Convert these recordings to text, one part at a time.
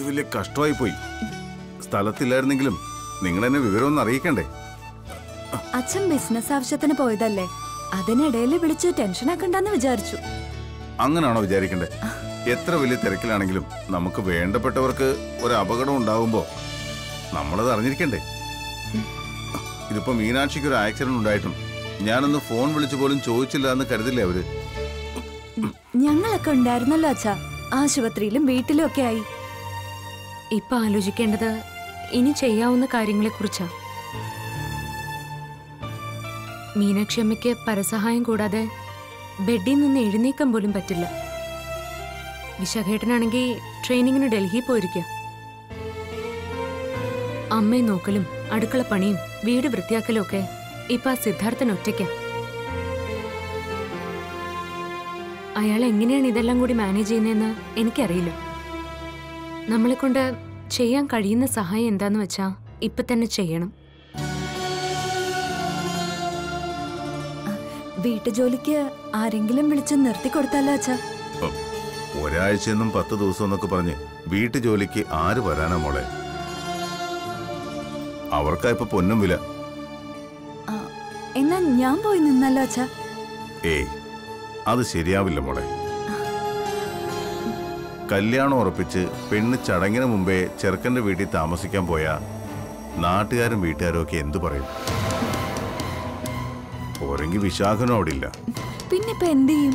ഇത് വലിയ കഷ്ടമായി പോയി സ്ഥലത്തില്ലായിരുന്നെങ്കിലും നിങ്ങൾ എന്നെ വിവരമൊന്നും അറിയിക്കണ്ടേ അച്ഛൻ ബിസിനസ് ആവശ്യത്തിന് പോയതല്ലേ അതിനിടയിൽ വിളിച്ച് ടെൻഷനാക്കണ്ടെന്ന് വിചാരിച്ചു അങ്ങനെയാണോ വിചാരിക്കണ്ടേ എത്ര വലിയ തിരക്കിലാണെങ്കിലും നമുക്ക് വേണ്ടപ്പെട്ടവർക്ക് ഒരു അപകടം ഉണ്ടാകുമ്പോ നമ്മളത് അറിഞ്ഞിരിക്കണ്ടേ ഇതിപ്പോ മീനാക്ഷിക്ക് ഒരു ആക്സിഡന്റ് ഉണ്ടായിട്ടും ഞാനൊന്ന് ഫോൺ വിളിച്ചു പോലും ചോദിച്ചില്ല എന്ന് കരുതില്ലേ അവര് ഞങ്ങളൊക്കെ ഉണ്ടായിരുന്നല്ലോ അച്ഛാ ആശുപത്രിയിലും വീട്ടിലും ഒക്കെ ആയി ഇപ്പൊ ആലോചിക്കേണ്ടത് ഇനി ചെയ്യാവുന്ന കാര്യങ്ങളെക്കുറിച്ചാ മീനാക്ഷി അമ്മയ്ക്ക് പരസഹായം കൂടാതെ ബെഡിൽ നിന്ന് എഴുന്നേക്കാൻ പോലും പറ്റില്ല വിശാഖേട്ടനാണെങ്കിൽ ട്രെയിനിങ്ങിന് ഡൽഹി പോയിരിക്കുക അമ്മയെ നോക്കലും അടുക്കള പണിയും വീട് വൃത്തിയാക്കലും ഒക്കെ ഇപ്പൊ ആ സിദ്ധാർത്ഥൻ ഒറ്റയ്ക്ക അയാൾ എങ്ങനെയാണ് ഇതെല്ലാം കൂടി മാനേജ് ചെയ്യുന്നതെന്ന് എനിക്കറിയില്ല നമ്മളെ കൊണ്ട് ചെയ്യാൻ കഴിയുന്ന സഹായം എന്താന്ന് വെച്ചാ ഇപ്പൊ തന്നെ ചെയ്യണം വീട്ടുജോലിക്ക് ആരെങ്കിലും വിളിച്ച് നിർത്തി കൊടുത്താലോ അച്ഛാ ഉം. ഒരാഴ്ചയെന്നും പത്ത് ദിവസം എന്നൊക്കെ പറഞ്ഞ് വീട്ടു ജോലിക്ക് ആര് വരാനാ മോളെ അവർക്കാ ഇപ്പൊ പൊന്നും വില ആ, എന്നാ ഞാൻ പോയി നിന്നല്ലോ അച്ഛാ ഏയ് അത് ശരിയാവില്ല മോളെ കല്യാണം ഉറപ്പിച്ച് പെണ്ണ് ചടങ്ങിന് മുമ്പേ ചെറുക്കന്റെ വീട്ടിൽ താമസിക്കാൻ പോയാ നാട്ടുകാരും വീട്ടുകാരും ഒക്കെ എന്തു പറയും പോരെങ്കിൽ വിശാഖനും അവിടെ ഇല്ല പിന്നെ ഇപ്പൊ എന്ത് ചെയ്യും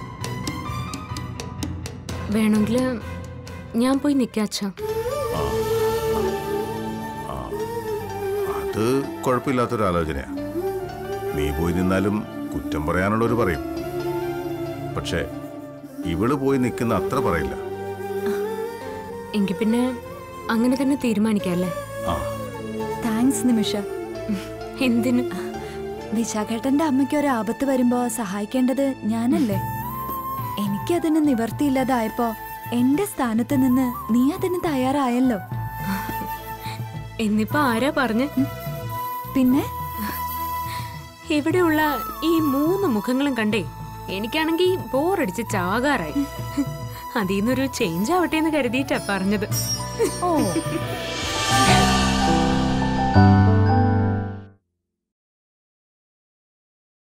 വേണമെങ്കിൽ ഞാൻ പോയി നിൽക്കാച്ചാ അത് കുഴപ്പമില്ലാത്തൊരു ആലോചനയാ നീ പോയി നിന്നാലും കുറ്റം പറയാനുള്ളവർ പറയും പക്ഷേ ഇവള് പോയി നിൽക്കുന്ന അത്ര പറയില്ല എങ്കിൽ പിന്നെ അങ്ങനെ തന്നെ തീരുമാനിക്കാല്ലേ ആ താങ്ക്സ് നിമിഷ എന്തിന് വിശാഖേട്ടന്റെ അമ്മയ്ക്ക് ഒരു ആപത്ത് വരുമ്പോ സഹായിക്കേണ്ടത് ഞാനല്ലേ എനിക്കതിന് നിവർത്തിയില്ലാതായപ്പോ എന്റെ സ്ഥാനത്ത് നിന്ന് നീ അതിന് തയ്യാറായല്ലോ എന്നിപ്പോ ആരാ പറഞ്ഞ് പിന്നെ ഇവിടെയുള്ള ഈ മൂന്ന് മുഖങ്ങളും കണ്ടേ എനിക്കാണെങ്കിൽ ബോറടിച്ച് ചാകാറായി അതിൽ നിന്നൊരു ചേഞ്ച് ആവട്ടെ എന്ന് കരുതിയിട്ടാ പറഞ്ഞത് ഓ